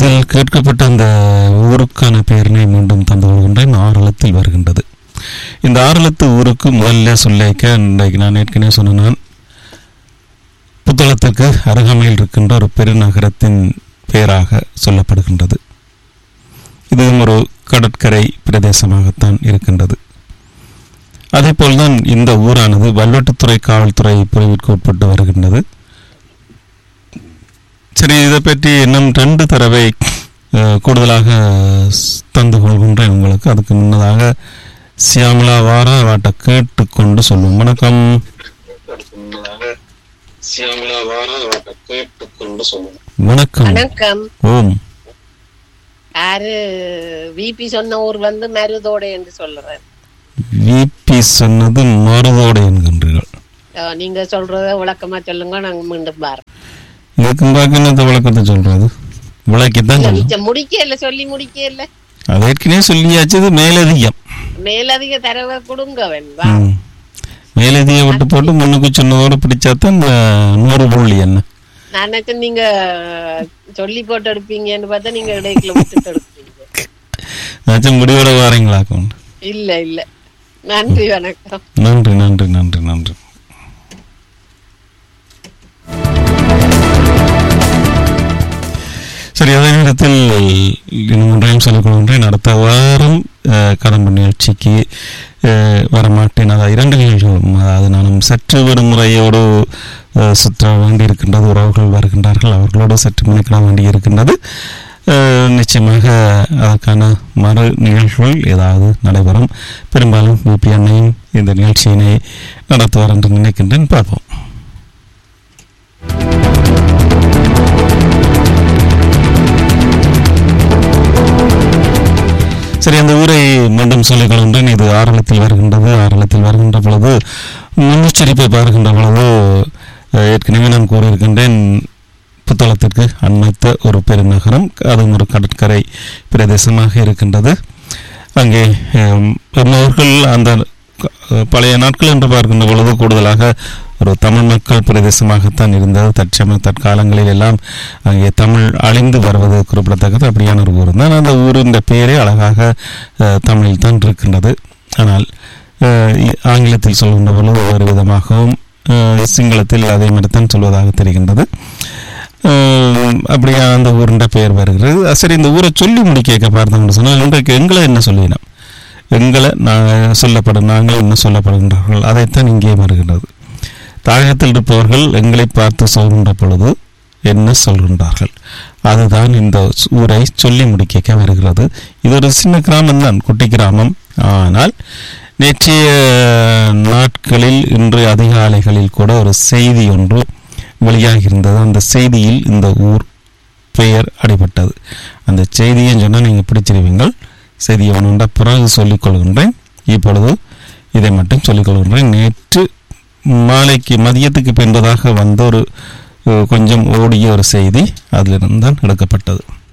இதில் கேட்கப்பட்ட அந்த ஊருக்கான பெயரினை மீண்டும் தந்து கொள்கின்றேன் ஆரளத்தில் வருகின்றது இந்த ஆரளத்து ஊருக்கு முதல்ல சொல்லிக்க இன்றைக்கு நான் ஏற்கனவே சொன்ன நான் புத்தளத்திற்கு அருகாமையில் இருக்கின்ற ஒரு பெருநகரத்தின் பெயராக சொல்லப்படுகின்றது இதுவும் ஒரு கடற்கரை பிரதேசமாகத்தான் இருக்கின்றது அதேபோல்தான் இந்த ஊரானது வல்வெட்டுத்துறை காவல்துறை பிரிவிற்கு உட்பட்டு வருகின்றது சரி இதை பற்றி இன்னும் ரெண்டு தடவை அஹ், கூடுதலாக ஸ்- தந்து கொள்கின்றேன் உங்களுக்கு அதுக்கு முன்னதாக சியாமலா வாரா வாட்ட கேட்டுக்கொண்டு சொல்லுவோம் வணக்கம் சியாமலா வாரா வாட்ட கேட்டுக்கொண்டு சொல்லுவோம் வணக்கம் வணக்கம் ஓம் யாரு விபி சொன்ன ஊர் வந்து மருதோடை என்று சொல்றேன் விபி சொன்னது மருதோடு என்கின்றீர்கள் அஹ் நீங்க சொல்றத விளக்கமா சொல்லுங்க நாங்க மீண்டும் பாரு இதுக்கு பார்க்க என்னத்த விளக்கத்தை சொல்றது விளக்கித்தான் சொல்லும் மிச்சம் முடிக்க இல்ல சொல்லி முடிக்க இல்ல அது ஏற்கனவே சொல்லியாச்சு இது மேலதிகம் மேலதிக தரவை கொடுங்க வேண்பா ம். மேலதிக விட்டு போட்டு முன்னுக்கு சொன்னதோட பிடிச்சாதான் இந்த நூறு புள்ளி என்ன நான் நினைச்சேன் நீங்க சொல்லி போட்டு எடுப்பீங்கன்னு பார்த்தா நீங்க இடைக்குள்ள விட்டுட்டு எடுப்பீங்க ஏதாச்சும் முடிவோட வாரீங்களாக்கும் இல்ல இல்ல நன்றி வணக்கம் நன்றி நன்றி நன்றி நன்றி சரி அதே நேரத்தில் இன்னும் ஒன்றையும் சொல்லிக் கொள்கின்றேன் அடுத்த வாரம் அஹ், கடம்பு நிகழ்ச்சிக்கு அஹ், வரமாட்டேன் அதாவது இரண்டு நிகழ்ச்சிகளும் அதாவது நானும் சற்று விடுமுறையோடு அஹ், சுற்ற வேண்டியிருக்கின்றது உறவுகள் வருகின்றார்கள் அவர்களோடு சற்று மெனக்கிட வேண்டியிருக்கின்றது அஹ், நிச்சயமாக அதற்கான மறு நிகழ்வுகள் ஏதாவது நடைபெறும் பெரும்பாலும் பிபி அண்ணையும் இந்த நிகழ்ச்சியினை நடத்துவார் என்று நினைக்கின்றேன் பார்ப்போம் சரி அந்த ஊரை மீண்டும் சொல்லிக் கொள்கின்றேன் இது ஆரளத்தில் வருகின்றது ஆரளத்தில் வருகின்ற பொழுது முன்னெச்சரிப்பை பார்க்கின்ற பொழுது அஹ், ஏற்கனவே நான் கூறியிருக்கின்றேன் புத்தளத்திற்கு அண்மைத்த ஒரு பெருநகரம் அதுவும் ஒரு கடற்கரை பிரதேசமாக இருக்கின்றது அங்கே அஹ், நம்மவர்கள் அந்த அஹ், பழைய நாட்கள் என்று பார்க்கின்ற பொழுது கூடுதலாக ஒரு தமிழ் மக்கள் பிரதேசமாகத்தான் இருந்தது தற்சமய தற்காலங்களில் எல்லாம் அங்கே தமிழ் அழிந்து வருவது குறிப்பிடத்தக்கது அப்படியான ஒரு ஊர் தான் அந்த ஊரின் பெயரே அழகாக அஹ், தமிழில் தான் இருக்கின்றது ஆனால் அஹ், இ- ஆங்கிலத்தில் சொல்கின்ற பொழுது ஒவ்வொரு விதமாகவும் அஹ், சிங்களத்தில் அதே மாதிரி தான் சொல்வதாக தெரிகின்றது அஹ், அப்படியே அந்த ஊரின் பெயர் வருகிறது அஹ், சரி இந்த ஊரை சொல்லி முடிக்க பார்த்தோம்னு சொன்னால் இன்றைக்கு எங்களை என்ன சொல்லினோம் எங்களை நான் சொல்லப்படும் நாங்கள் என்ன சொல்லப்படுகின்றார்கள் அதைத்தான் இங்கே வருகின்றது தாயகத்தில் இருப்பவர்கள் எங்களை பார்த்து சொல்கின்ற பொழுது என்ன சொல்கின்றார்கள் அதுதான் இந்த ஊரை சொல்லி முடிக்க வருகிறது இது ஒரு சின்ன கிராமம் தான் குட்டி கிராமம் ஆனால் நேற்றைய நாட்களில் இன்று அதிகாலைகளில் கூட ஒரு செய்தி ஒன்று வெளியாகியிருந்தது அந்த செய்தியில் இந்த ஊர் பெயர் அடிபட்டது அந்த செய்தியை சொன்னால் நீங்கள் பிடிச்சிருவீங்கள் செய்தியை ஒன்றுண்ட பிறகு சொல்லிக் கொள்கின்றேன் இப்பொழுது இதை மட்டும் சொல்லிக் கொள்கின்றேன் நேற்று மாலைக்கு மதியத்துக்கு பின்பதாக வந்த ஒரு அஹ், கொஞ்சம் ஓடிய ஒரு செய்தி அதிலிருந்து தான் எடுக்கப்பட்டது